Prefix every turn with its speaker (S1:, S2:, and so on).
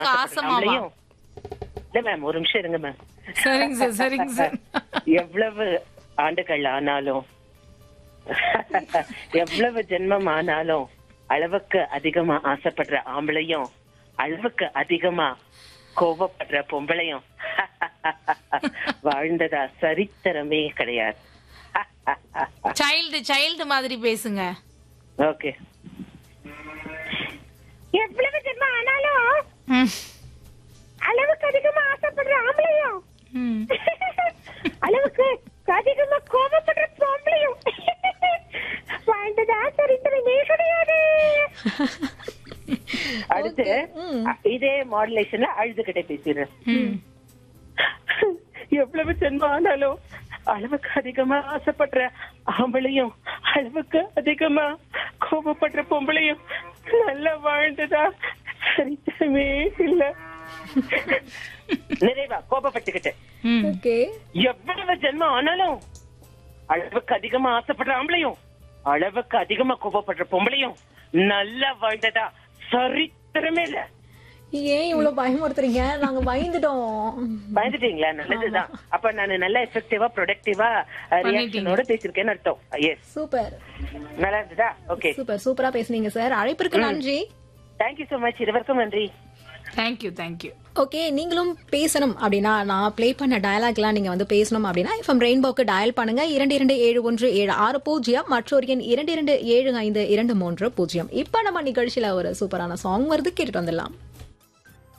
S1: ஆசமாவா
S2: ஆம்பளையும் இல்ல மேம் ஒரு நிமிஷம் இருங்க மேம்
S1: சரிங்க சார் சரிங்க சார்
S2: எவ்வளவு ஆண்டுகள் ஆனாலும் எவ்வளவு ஜென்மம் ஆனாலும் அளவுக்கு அதிகமா ஆசைப்படுற ஆம்பளையும் அளவுக்கு அதிகமா கோபப்படுற பொம்பளையும் வாழ்ந்ததா சரித்திரமே கிடையாது
S1: சைல்டு சைல்டு மாதிரி பேசுங்க
S2: ஓகே எவ்வளவு ஜென்மம் ஆனாலும்
S1: ம்,
S2: அளவுக்கு அதிகமா ஆசைப்படுற ஆம்பளையும்
S1: ம்.
S2: அளவுக்கு அதிகமா கோபப்படுற பொம்பளையும் வாழ்ந்ததா சரித்திரமே கிடையாது அடுத்து அ- இதே மாடுலேஷன்ல அழுதுகிட்டே பேசிடுறேன்
S1: ம்.
S2: எவ்வளவு ஜென்மம் ஆனாலும் அளவுக்கு அதிகமா ஆசைப்படுற ஆம்பளையும் அளவுக்கு அதிகமா கோபப்படுற பொம்பளையும் நல்லா வாழ்ந்ததா சரித்திரமே இல்ல நிறைவா கோபப்பட்டுக்கிட்டு
S1: ம்.
S3: ஓகே
S2: எவ்வளவு ஜென்மம் ஆனாலும் அளவுக்கு அதிகமா ஆசைப்படுற ஆம்பளையும் அளவுக்கு அதிகமா கோபப்படுற பொம்பளையும் நல்லா வாழ்ந்ததா சரித்திரமே இல்ல
S3: ஏன் இவ்வளவு பயமுறுத்துறீங்க நாங்க பயந்துட்டோம்
S2: பயந்துட்டீங்களா நல்லதுதான் அப்ப நான் நல்ல எஃபெக்டிவா ப்ரொடக்டிவா ரியாக்ஷனோட பேசிருக்கேன்னு அர்த்தம் எஸ்
S3: சூப்பர்
S2: நல்லா இருந்ததா ஓகே
S3: சூப்பர் சூப்பரா பேசுனீங்க சார் அழைப்பிற்கு நன்றி
S2: தேங்க்யூ சோ மச் இருவருக்கும் நன்றி
S1: தேங்க்யூ தேங்க்யூ
S3: ஓகே நீங்களும் பேசணும் அப்படின்னா நான் ப்ளே பண்ண டயலாக்லாம் நீங்க வந்து பேசணும் அப்படின்னா எஃப்எம் ரெயின்போக்கு டயல் பண்ணுங்க இரண்டு இரண்டு ஏழு ஒன்று ஏழு ஆறு பூஜ்ஜியம் மற்றொரு எண் இரண்டு இரண்டு ஏழு ஐந்து இரண்டு மூன்று பூஜ்ஜியம் இப்ப நம்ம நிகழ்ச்சியில ஒரு சூப்பரான சாங் வருது கேட்டுட்டு வந்துடலாம்